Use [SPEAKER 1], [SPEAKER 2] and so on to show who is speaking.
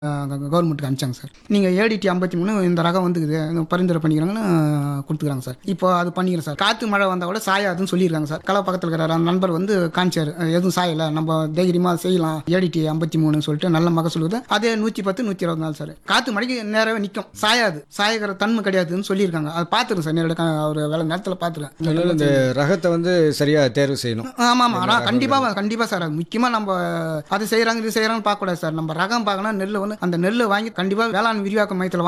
[SPEAKER 1] கவர்மெண்ட்டுக்கு அனுப்பிச்சாங்க சார் நீங்கள் ஏடிடி ஐம்பத்தி மூணு இந்த ரகம் வந்துக்குது இந்த பரிந்துரை பண்ணிக்கிறாங்கன்னு கொடுத்துக்கிறாங்க சார் இப்போ அது பண்ணிக்கிறேன் சார் காற்று மழை வந்தால் கூட சாயாதுன்னு சொல்லியிருக்காங்க சார் கலை பக்கத்தில் இருக்கிற அந்த நண்பர் வந்து காமிச்சார் எதுவும் சாயலை நம்ம தைரியமாக செய்யலாம் ஏடிடி ஐம்பத்தி மூணுன்னு சொல்லிட்டு நல்ல மகசூல் இருக்குது அதே நூற்றி பத்து நூற்றி இருபது நாள் சார் காற்று மழைக்கு நேராகவே நிற்கும் சாயாது சாயக்கிற தன்மை கிடையாதுன்னு சொல்லியிருக்காங்க அது பார்த்துருக்கேன் சார் நேரடி ஒரு வேலை நேரத்தில் பார்த்துருக்கேன்
[SPEAKER 2] அதனால இந்த ரகத்தை வந்து சரியா தேர்வு செய்யணும்
[SPEAKER 1] ஆமாம் ஆமாம் ஆனால் கண்டிப்பாக கண்டிப்பாக சார் அது முக்கியமாக நம்ம அது செய்கிறாங்க இது செய்கிறாங்கன்னு பார்க்கக்கூடாது சார் நம்ம ரகம் பார்க்கணும் நெல் வந்து அந்த நெல்லை வாங்கி கண்டிப்பாக வேளாண் விரிவாக்க மையத்தில்